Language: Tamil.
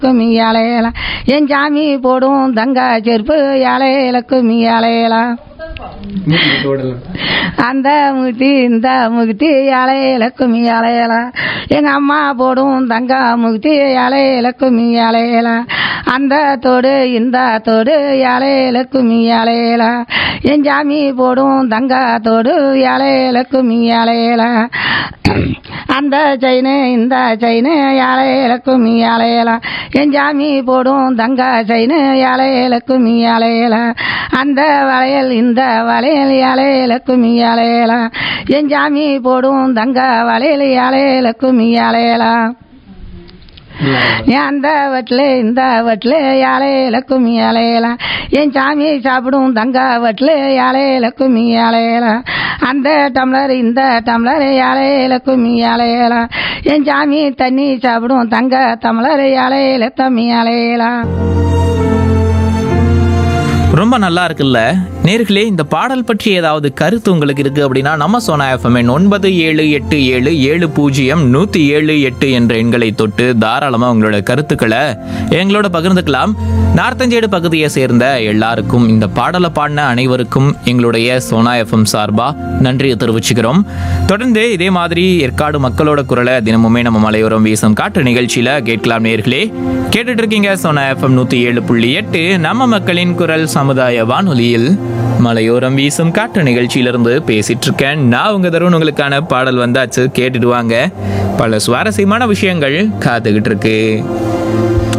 கும்மி அலையலாம் என் சாமி போடும் தங்கா செருப்பு அலையல கும்மி அலையலாம் அந்த முகுத்தி இந்த முகுத்தி அலையல கும்மி அலையலாம் எங்க அம்மா போடும் தங்கா முகுத்தி அலையல கும்மி அலையலாம் அந்த தோடு இந்த தோடு அலையல கும்மி அலையலாம் என் சாமி போடும் தங்கா தோடு அலையல கும்மி அலையலாம் அந்த செயினு இந்த செயினு அலையல கும்மி அலையலாம் என் சாமி போடும் தங்கா செயினு அலையல கும்மி அலையலாம் அந்த வளையல் இந்த வளையல் அலையல கும்மி அலையலாம் என் சாமி போடும் தங்கா வளையல் அலையல கும்மி அலையலாம் அந்த வட்டில் இந்த வட்டில் யாழையில கும்மி அலையலாம் என் சாமி சாப்பிடும் தங்கா வட்டில் யாழையில கும்மி அலையலாம் அந்த டம்ளர் இந்த டம்ளர் யாழையில கும்மி அலையலாம் என் சாமி தண்ணி சாப்பிடும் தங்க டம்ளர் யாழையில தம்மி அலையலாம் ரொம்ப நல்லா இருக்குல்ல நேர்களே இந்த பாடல் பற்றி ஏதாவது கருத்து உங்களுக்கு இருக்கு அப்படின்னா நம்ம சோனா எஃப்எம் ஒன்பது ஏழு எட்டு ஏழு ஏழு பூஜ்ஜியம் நூத்தி ஏழு எட்டு என்ற எண்களை தொட்டு தாராளமா உங்களோட கருத்துக்களை எங்களோட பகிர்ந்துக்கலாம் நார்த்தஞ்சேடு பகுதியை சேர்ந்த எல்லாருக்கும் இந்த பாடலை பாடின அனைவருக்கும் எங்களுடைய சோனா எஃப்எம் சார்பா நன்றியை தெரிவிச்சுக்கிறோம் தொடர்ந்து இதே மாதிரி ஏற்காடு மக்களோட குரலை தினமுமே நம்ம மலையோரம் வீசும் காற்று நிகழ்ச்சியில கேட்கலாம் நேர்களே கேட்டுட்டு இருக்கீங்க சோனா எஃப்எம் நூத்தி ஏழு புள்ளி எட்டு நம்ம மக்களின் குரல் சமுதாய வானொலியில் மலையோரம் வீசும் காற்று நிகழ்ச்சியிலிருந்து பேசிட்டு இருக்கேன் நான் உங்க தருண் உங்களுக்கான பாடல் வந்தாச்சு கேட்டுடுவாங்க பல சுவாரஸ்யமான விஷயங்கள் காத்துக்கிட்டு இருக்கு